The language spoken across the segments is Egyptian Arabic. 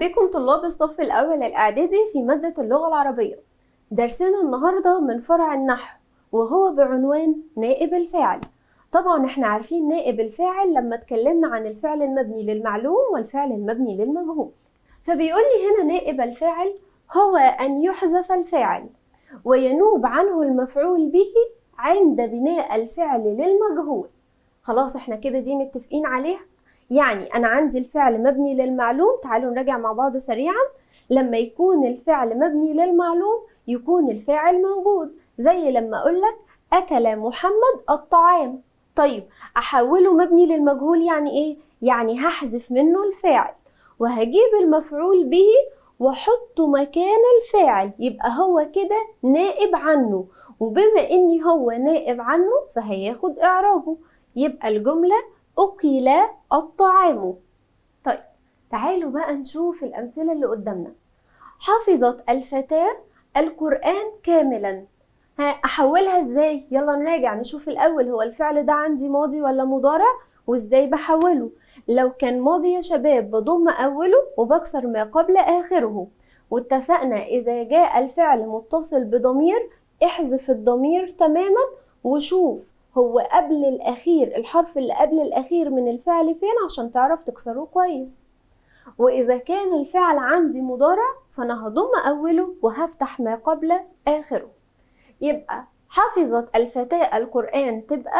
بكم طلاب الصف الأول الإعدادي في مادة اللغة العربية درسنا النهاردة من فرع النحو وهو بعنوان نائب الفاعل طبعا احنا عارفين نائب الفاعل لما اتكلمنا عن الفعل المبني للمعلوم والفعل المبني للمجهول فبيقول لي هنا نائب الفاعل هو أن يحذف الفاعل وينوب عنه المفعول به عند بناء الفعل للمجهول خلاص احنا كده دي متفقين عليها يعني أنا عندي الفعل مبني للمعلوم تعالوا نراجع مع بعض سريعا لما يكون الفعل مبني للمعلوم يكون الفاعل موجود زي لما أقول لك أكل محمد الطعام طيب أحوله مبني للمجهول يعني إيه؟ يعني هحذف منه الفاعل وهجيب المفعول به واحطه مكان الفاعل يبقى هو كده نائب عنه وبما ان هو نائب عنه فهياخد اعرابه يبقى الجمله اكل الطعام طيب تعالوا بقى نشوف الامثله اللي قدامنا حفظت الفتاه القران كاملا ها احولها ازاي يلا نراجع نشوف الاول هو الفعل ده عندي ماضي ولا مضارع وازاي بحوله لو كان ماضي يا شباب بضم أوله وبكسر ما قبل آخره واتفقنا إذا جاء الفعل متصل بضمير احذف الضمير تماما وشوف هو قبل الأخير الحرف اللي قبل الأخير من الفعل فين عشان تعرف تكسره كويس وإذا كان الفعل عندي مضارع فأنا هضم أوله وهفتح ما قبل آخره يبقى حفظت الفتاة القرآن تبقى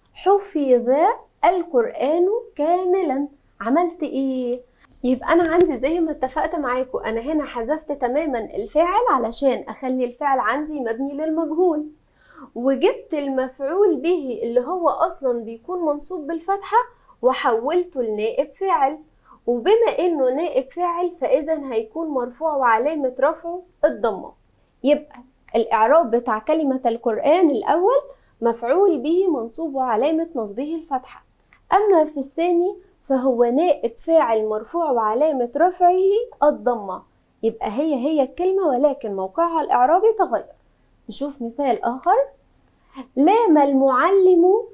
حفظ القرآن كاملا عملت ايه؟ يبقى انا عندي زي ما اتفقت معاكم انا هنا حذفت تماما الفاعل علشان اخلي الفعل عندي مبني للمجهول وجبت المفعول به اللي هو اصلا بيكون منصوب بالفتحة وحولته لنائب فاعل وبما انه نائب فاعل فاذا هيكون مرفوع وعلامة رفعه الضمة يبقى الاعراب بتاع كلمة القرآن الاول مفعول به منصوب وعلامة نصبه الفتحة أما في الثاني فهو نائب فاعل مرفوع وعلامة رفعه الضمة يبقى هي هي الكلمة ولكن موقعها الإعرابي تغير نشوف مثال آخر لام المعلم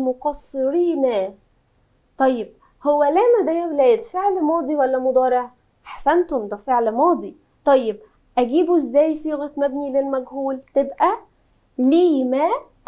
المقصرين طيب هو لام ده يا ولاد فعل ماضي ولا مضارع؟ أحسنتم ده فعل ماضي طيب أجيبه إزاي صيغة مبني للمجهول تبقى ليما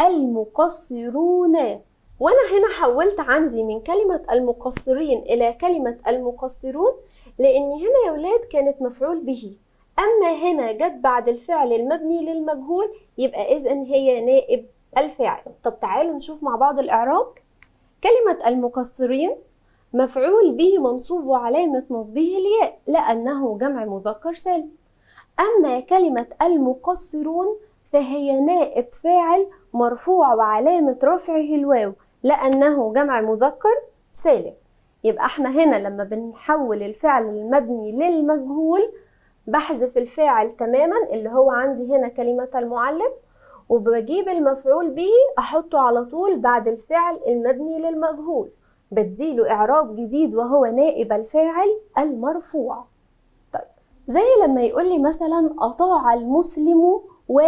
المقصرون وانا هنا حولت عندي من كلمة المقصرين الى كلمة المقصرون لان هنا يا ولاد كانت مفعول به اما هنا جت بعد الفعل المبني للمجهول يبقى اذا هي نائب الفاعل طب تعالوا نشوف مع بعض الاعراب كلمة المقصرين مفعول به منصوب وعلامة نصبه الياء لأنه جمع مذكر سالم أما كلمة المقصرون فهي نائب فاعل مرفوع وعلامة رفعه الواو لأنه جمع مذكر سالم يبقى احنا هنا لما بنحول الفعل المبني للمجهول بحذف الفاعل تماما اللي هو عندي هنا كلمة المعلم وبجيب المفعول به أحطه على طول بعد الفعل المبني للمجهول بديله إعراب جديد وهو نائب الفاعل المرفوع طيب زي لما يقول لي مثلا أطاع المسلم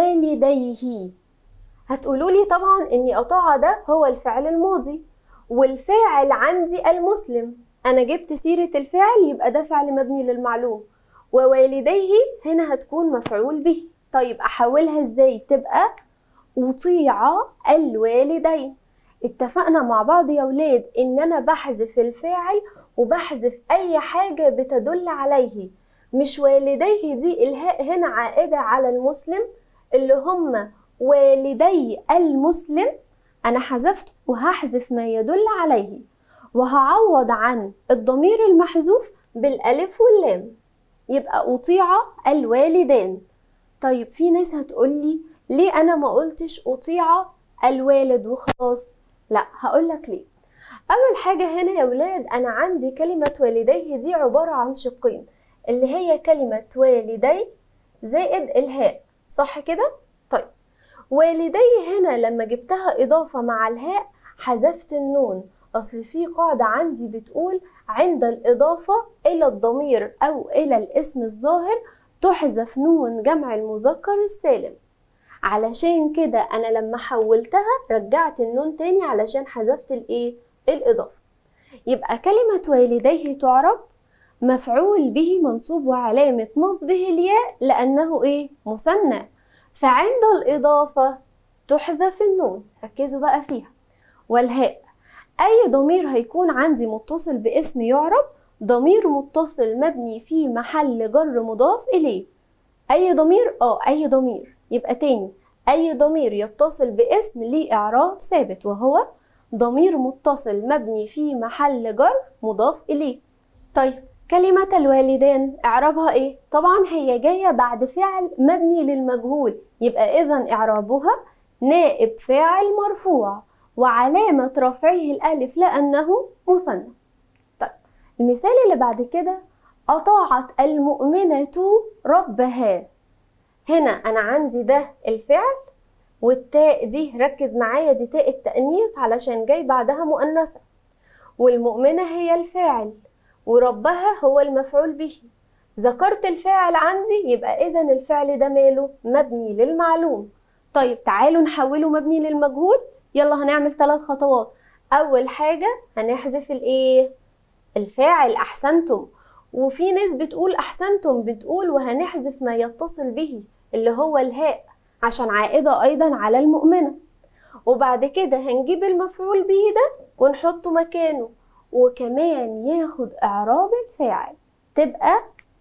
والديه هتقولوا لي طبعا اني اطاع ده هو الفعل الماضي والفاعل عندي المسلم انا جبت سيرة الفعل يبقى ده فعل مبني للمعلوم ووالديه هنا هتكون مفعول به طيب احولها ازاي تبقى اطيع الوالدين اتفقنا مع بعض يا ولاد ان انا بحذف الفاعل وبحذف اي حاجة بتدل عليه مش والديه دي الهاء هنا عائدة على المسلم اللي هم والدي المسلم أنا حذفت وهحذف ما يدل عليه وهعوض عن الضمير المحذوف بالألف واللام يبقى أطيع الوالدان طيب في ناس هتقولي ليه أنا ما قلتش أطيع الوالد وخلاص لا هقولك ليه أول حاجة هنا يا ولاد أنا عندي كلمة والديه دي عبارة عن شقين اللي هي كلمة والدي زائد الهاء صح كده؟ طيب والدي هنا لما جبتها إضافة مع الهاء حذفت النون أصل في قاعدة عندي بتقول عند الإضافة إلى الضمير أو إلى الاسم الظاهر تحذف نون جمع المذكر السالم علشان كده أنا لما حولتها رجعت النون تاني علشان حذفت الإيه؟ الإضافة يبقى كلمة والديه تعرب مفعول به منصوب وعلامة نصبه الياء لأنه إيه؟ مثنى فعند الإضافة تحذف النون ركزوا بقى فيها والهاء أي ضمير هيكون عندي متصل باسم يعرب ضمير متصل مبني في محل جر مضاف إليه أي ضمير؟ آه أي ضمير يبقى تاني أي ضمير يتصل باسم ليه إعراب ثابت وهو ضمير متصل مبني في محل جر مضاف إليه طيب كلمة الوالدان إعرابها إيه؟ طبعا هي جاية بعد فعل مبني للمجهول يبقى إذا إعرابها نائب فاعل مرفوع وعلامة رفعه الألف لأنه مثنى طيب المثال اللي بعد كده أطاعت المؤمنة ربها هنا أنا عندي ده الفعل والتاء دي ركز معايا دي تاء التأنيث علشان جاي بعدها مؤنثة والمؤمنة هي الفاعل وربها هو المفعول به ذكرت الفاعل عندي يبقى إذا الفعل ده ماله مبني للمعلوم طيب تعالوا نحوله مبني للمجهول يلا هنعمل ثلاث خطوات أول حاجة هنحذف الإيه الفاعل أحسنتم وفي ناس بتقول أحسنتم بتقول وهنحذف ما يتصل به اللي هو الهاء عشان عائدة أيضا على المؤمنة وبعد كده هنجيب المفعول به ده ونحطه مكانه وكمان ياخد إعراب الفاعل تبقى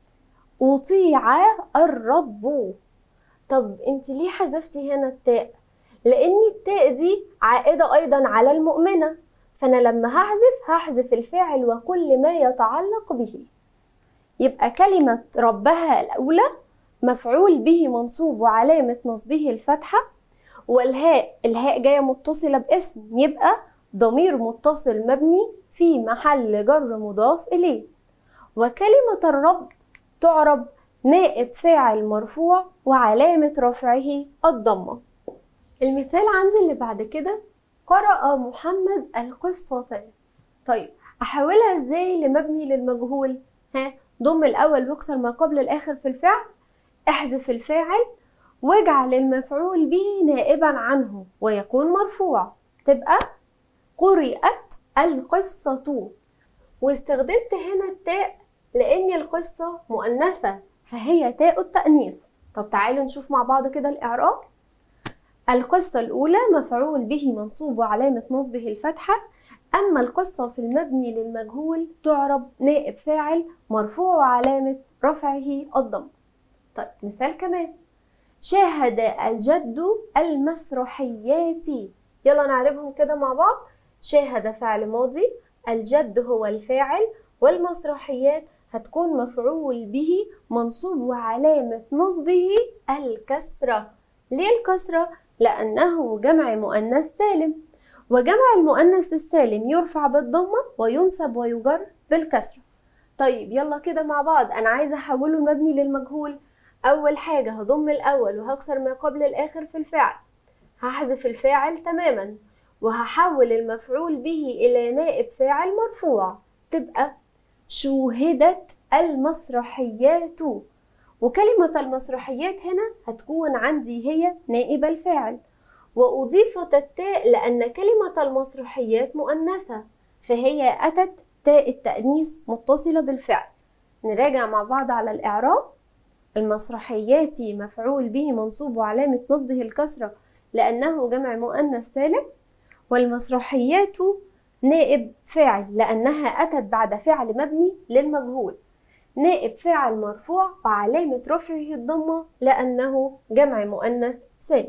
أطيع الرب طب انت ليه حذفتي هنا التاء لأن التاء دي عائدة أيضا على المؤمنة فأنا لما هحذف هحذف الفاعل وكل ما يتعلق به يبقى كلمة ربها الأولى مفعول به منصوب وعلامة نصبه الفتحة والهاء الهاء جاية متصلة باسم يبقى ضمير متصل مبني في محل جر مضاف إليه وكلمة الرب تعرب نائب فاعل مرفوع وعلامة رفعه الضمة المثال عندي اللي بعد كده قرأ محمد القصتين طيب أحولها إزاي لمبني للمجهول ها ضم الأول واكسر ما قبل الآخر في الفعل احذف الفاعل واجعل المفعول به نائبا عنه ويكون مرفوع تبقى قرئت القصة واستخدمت هنا التاء لأن القصة مؤنثة فهي تاء التأنيث طب تعالوا نشوف مع بعض كده الإعراب القصة الأولى مفعول به منصوب وعلامة نصبه الفتحة أما القصة في المبني للمجهول تعرب نائب فاعل مرفوع وعلامة رفعه الضم طيب مثال كمان شاهد الجد المسرحيات يلا نعربهم كده مع بعض شاهد فعل ماضي الجد هو الفاعل والمسرحيات هتكون مفعول به منصوب وعلامة نصبه الكسرة ليه الكسرة؟ لأنه جمع مؤنث سالم وجمع المؤنث السالم يرفع بالضمة وينسب ويجر بالكسرة طيب يلا كده مع بعض أنا عايزة أحوله المبني للمجهول أول حاجة هضم الأول وهكسر ما قبل الآخر في الفعل هحذف الفاعل تماما وهحول المفعول به إلى نائب فاعل مرفوع تبقى شوهدت المسرحيات وكلمة المسرحيات هنا هتكون عندي هي نائب الفاعل وأضيفت التاء لأن كلمة المسرحيات مؤنثة فهي أتت تاء التأنيث متصلة بالفعل نراجع مع بعض على الإعراب المسرحيات مفعول به منصوب وعلامة نصبه الكسرة لأنه جمع مؤنث سالم والمسرحيات نائب فاعل لأنها أتت بعد فعل مبني للمجهول نائب فاعل مرفوع وعلامة رفعه الضمة لأنه جمع مؤنث سالم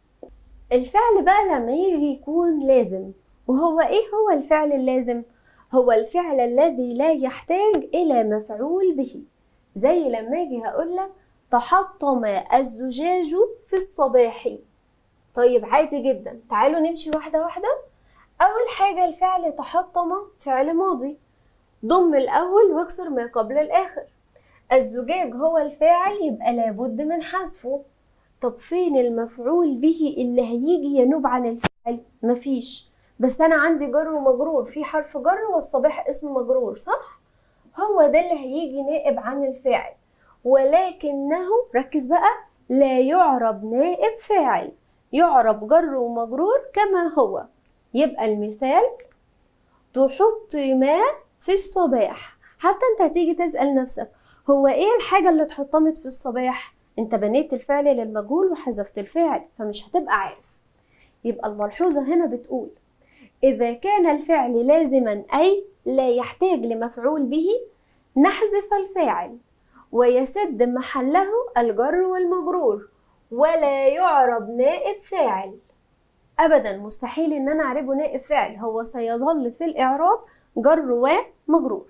الفعل بقى لما يجي يكون لازم وهو ايه هو الفعل اللازم هو الفعل الذي لا يحتاج الى مفعول به زي لما اجي هقول لك تحطم الزجاج في الصباح طيب عادي جدا تعالوا نمشي واحده واحده اول حاجه الفعل تحطم فعل ماضي ضم الاول واكسر ما قبل الاخر الزجاج هو الفاعل يبقى لابد من حذفه طب فين المفعول به اللي هيجي ينوب عن الفعل مفيش بس انا عندي جر ومجرور في حرف جر والصباح اسم مجرور صح هو ده اللي هيجي نائب عن الفاعل ولكنه ركز بقى لا يعرب نائب فاعل يعرب جر ومجرور كما هو يبقى المثال تحط ما في الصباح حتى انت هتيجي تسأل نفسك هو ايه الحاجة اللي اتحطمت في الصباح انت بنيت الفعل للمجهول وحذفت الفعل فمش هتبقى عارف يبقى الملحوظة هنا بتقول إذا كان الفعل لازما أي لا يحتاج لمفعول به نحذف الفاعل ويسد محله الجر والمجرور ولا يعرب نائب فاعل ابدا مستحيل ان انا اعربه نائب فاعل هو سيظل في الاعراب جر ومجرور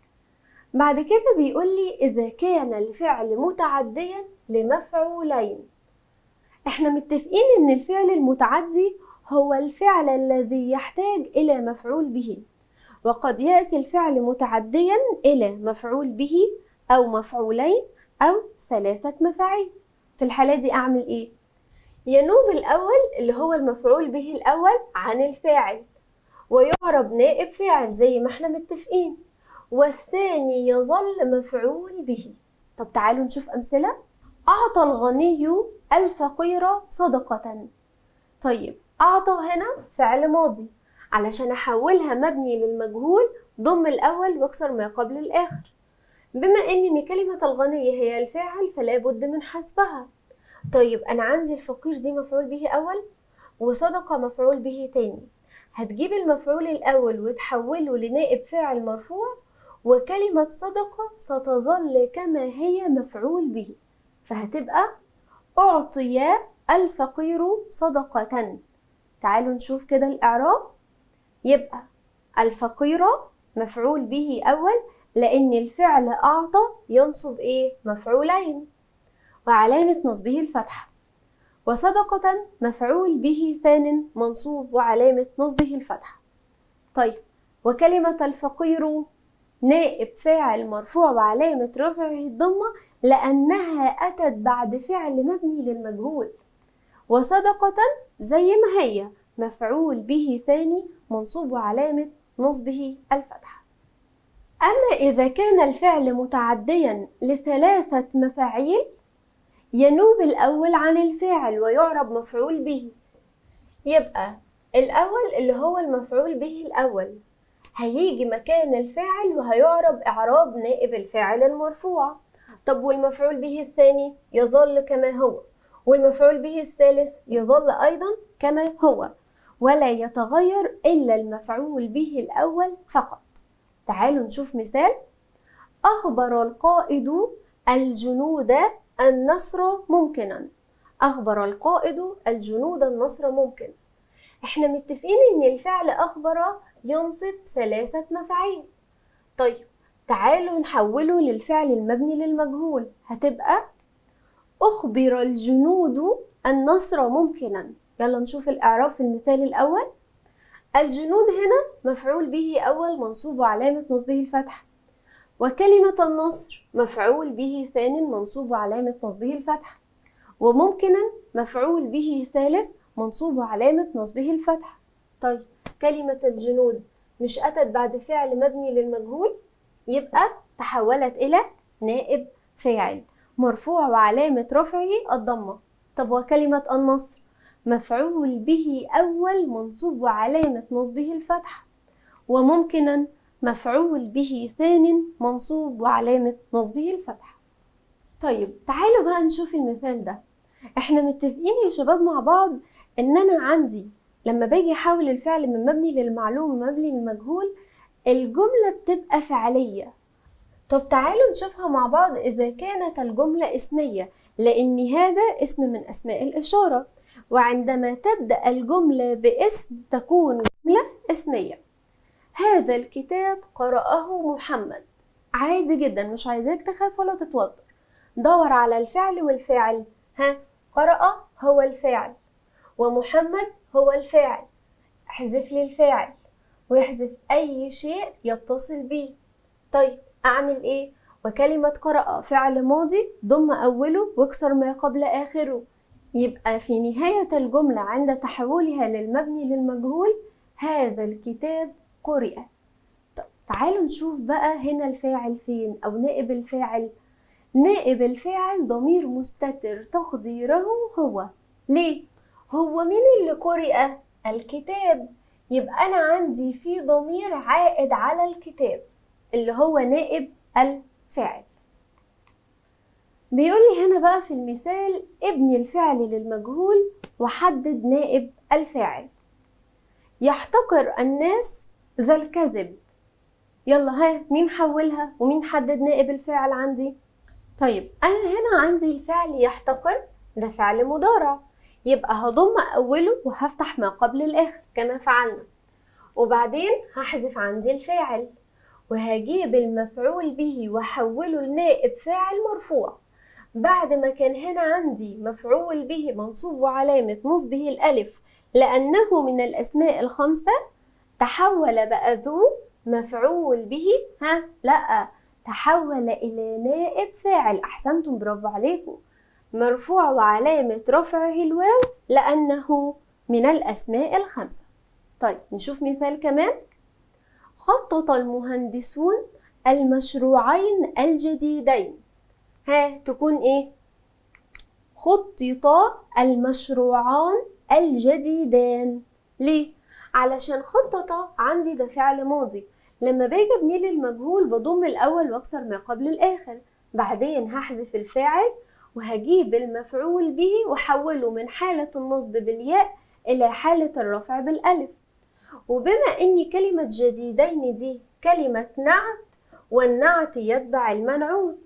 بعد كده بيقول لي اذا كان الفعل متعديا لمفعولين احنا متفقين ان الفعل المتعدي هو الفعل الذي يحتاج الى مفعول به وقد ياتي الفعل متعديا الى مفعول به او مفعولين او ثلاثه مفاعيل في الحاله دي اعمل ايه ينوب الأول اللي هو المفعول به الأول عن الفاعل ويعرب نائب فاعل زي ما احنا متفقين والثاني يظل مفعول به طب تعالوا نشوف أمثلة أعطى الغني الفقير صدقة طيب أعطى هنا فعل ماضي علشان أحولها مبني للمجهول ضم الأول واكسر ما قبل الآخر بما أن كلمة الغني هي الفاعل فلا بد من حذفها طيب انا عندي الفقير دي مفعول به اول وصدقه مفعول به تاني هتجيب المفعول الاول وتحوله لنائب فاعل مرفوع وكلمة صدقة ستظل كما هي مفعول به فهتبقى أعطي الفقير صدقة تعالوا نشوف كده الإعراب يبقى الفقير مفعول به أول لأن الفعل أعطى ينصب إيه مفعولين وعلامة نصبه الفتحة وصدقة مفعول به ثان منصوب وعلامة نصبه الفتحة طيب وكلمة الفقير نائب فاعل مرفوع وعلامة رفعه الضمة لأنها أتت بعد فعل مبني للمجهول وصدقة زي ما هي مفعول به ثاني منصوب وعلامة نصبه الفتحة أما إذا كان الفعل متعديا لثلاثة مفاعيل ينوب الأول عن الفاعل ويعرب مفعول به يبقى الأول اللي هو المفعول به الأول هيجي مكان الفاعل وهيعرب إعراب نائب الفاعل المرفوع طب والمفعول به الثاني يظل كما هو والمفعول به الثالث يظل أيضا كما هو ولا يتغير إلا المفعول به الأول فقط تعالوا نشوف مثال أخبر القائد الجنود النصر ممكنا أخبر القائد الجنود النصر ممكن احنا متفقين ان الفعل أخبر ينصب ثلاثة مفاعيل طيب تعالوا نحوله للفعل المبني للمجهول هتبقى أخبر الجنود النصر ممكنا يلا نشوف الإعراب في المثال الأول الجنود هنا مفعول به أول منصوب وعلامة نصبه الفتح وكلمة النصر مفعول به ثان منصوب علامة نصبه الفتح وممكنا مفعول به ثالث منصوب علامة نصبه الفتح طيب كلمة الجنود مش أتت بعد فعل مبني للمجهول يبقى تحولت إلى نائب فاعل مرفوع وعلامة رفعه الضمة طب وكلمة النصر مفعول به أول منصوب وعلامة نصبه الفتح وممكنا مفعول به ثان منصوب وعلامة نصبه الفتحة طيب تعالوا بقى نشوف المثال ده احنا متفقين يا شباب مع بعض ان انا عندي لما باجي احول الفعل من مبني للمعلوم مبني للمجهول الجملة بتبقى فعلية طب تعالوا نشوفها مع بعض إذا كانت الجملة اسمية لأن هذا اسم من أسماء الإشارة وعندما تبدأ الجملة باسم تكون جملة اسمية هذا الكتاب قرأه محمد عادي جدا مش عايزاك تخاف ولا تتوتر دور على الفعل والفاعل ها قرأ هو الفاعل ومحمد هو الفاعل احذف لي الفاعل ويحذف أي شيء يتصل بيه طيب أعمل إيه؟ وكلمة قرأ فعل ماضي ضم أوله واكسر ما قبل آخره يبقى في نهاية الجملة عند تحولها للمبني للمجهول هذا الكتاب قرئ طب تعالوا نشوف بقى هنا الفاعل فين أو نائب الفاعل نائب الفاعل ضمير مستتر تقديره هو ليه؟ هو مين اللي قرئ؟ الكتاب يبقى أنا عندي في ضمير عائد على الكتاب اللي هو نائب الفاعل بيقول لي هنا بقى في المثال ابني الفعل للمجهول وحدد نائب الفاعل يحتقر الناس ذا الكذب يلا ها مين حولها ومين حدد نائب الفاعل عندي طيب انا هنا عندي الفعل يحتقر ده فعل مضارع يبقى هضم اوله وهفتح ما قبل الاخر كما فعلنا وبعدين هحذف عندي الفاعل وهجيب المفعول به واحوله لنائب فاعل مرفوع بعد ما كان هنا عندي مفعول به منصوب وعلامة نصبه الألف لأنه من الأسماء الخمسة تحول بقى ذو مفعول به ها لا تحول إلى نائب فاعل أحسنتم برافو عليكم مرفوع وعلامة رفعه الواو لأنه من الأسماء الخمسة طيب نشوف مثال كمان خطط المهندسون المشروعين الجديدين ها تكون ايه خططا المشروعان الجديدان ليه علشان خطط عندي ده فعل ماضي لما باجي ابني للمجهول بضم الاول واكسر ما قبل الاخر بعدين هحذف الفاعل وهجيب المفعول به واحوله من حالة النصب بالياء إلى حالة الرفع بالألف وبما إن كلمة جديدين دي كلمة نعت والنعت يتبع المنعوت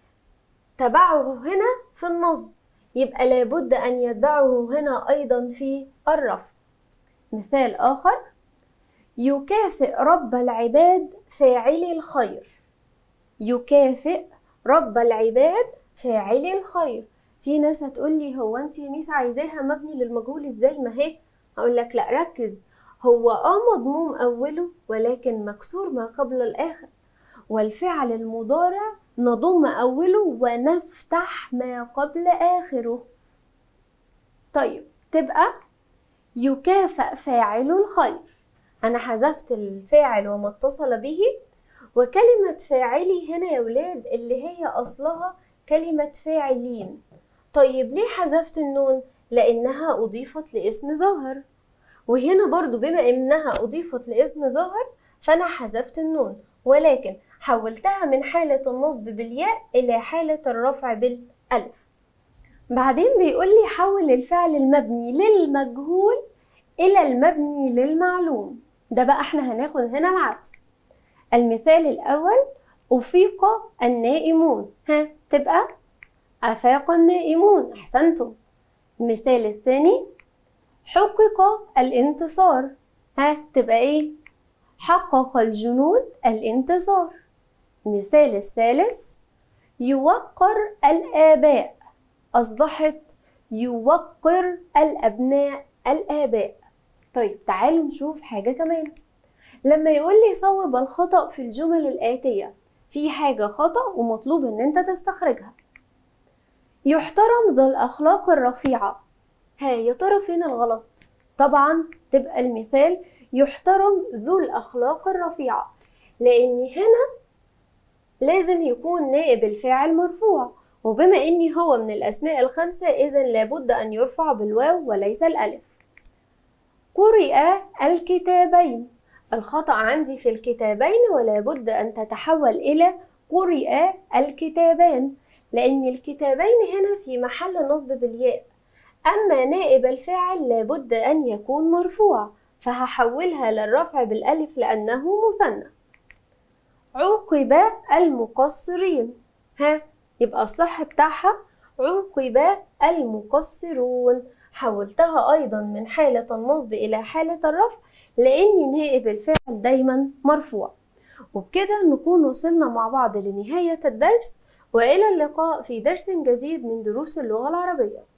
تبعه هنا في النصب يبقى لابد أن يتبعه هنا أيضا في الرفع مثال آخر يكافئ رب العباد فاعلي الخير يكافئ رب العباد فاعلي الخير في ناس هتقول لي هو انت يا ميس عايزاها مبني للمجهول ازاي ما هي هقول لك لا ركز هو اه مضموم اوله ولكن مكسور ما قبل الاخر والفعل المضارع نضم أوله ونفتح ما قبل آخره طيب تبقى يكافأ فاعل الخير أنا حذفت الفاعل وما اتصل به وكلمة فاعلي هنا يا ولاد اللي هي أصلها كلمة فاعلين طيب ليه حذفت النون؟ لأنها أضيفت لاسم ظاهر وهنا برضو بما إنها أضيفت لاسم ظاهر فأنا حذفت النون ولكن حولتها من حالة النصب بالياء إلى حالة الرفع بالألف بعدين بيقول لي حول الفعل المبني للمجهول إلى المبني للمعلوم ده بقى احنا هناخد هنا العكس المثال الأول أفيق النائمون ها تبقى أفاق النائمون أحسنتم المثال الثاني حقق الانتصار ها تبقى ايه حقق الجنود الانتصار المثال الثالث يوقر الآباء أصبحت يوقر الأبناء الآباء طيب تعالوا نشوف حاجة كمان لما يقول لي صوب الخطأ في الجمل الآتية في حاجة خطأ ومطلوب إن أنت تستخرجها يحترم ذو الأخلاق الرفيعة ها يا ترى فين الغلط طبعا تبقى المثال يحترم ذو الأخلاق الرفيعة لأن هنا لازم يكون نائب الفاعل مرفوع وبما اني هو من الاسماء الخمسة اذا لابد ان يرفع بالواو وليس الالف قرئ الكتابين الخطأ عندي في الكتابين ولا بد ان تتحول الى قرئ الكتابان لان الكتابين هنا في محل نصب بالياء اما نائب الفاعل لابد ان يكون مرفوع فهحولها للرفع بالالف لانه مثنى عوقب المقصرين ها يبقى الصح بتاعها عوقب المقصرون حولتها أيضا من حالة النصب إلى حالة الرفع لأن نائب الفعل دايما مرفوع وبكده نكون وصلنا مع بعض لنهاية الدرس وإلى اللقاء في درس جديد من دروس اللغة العربية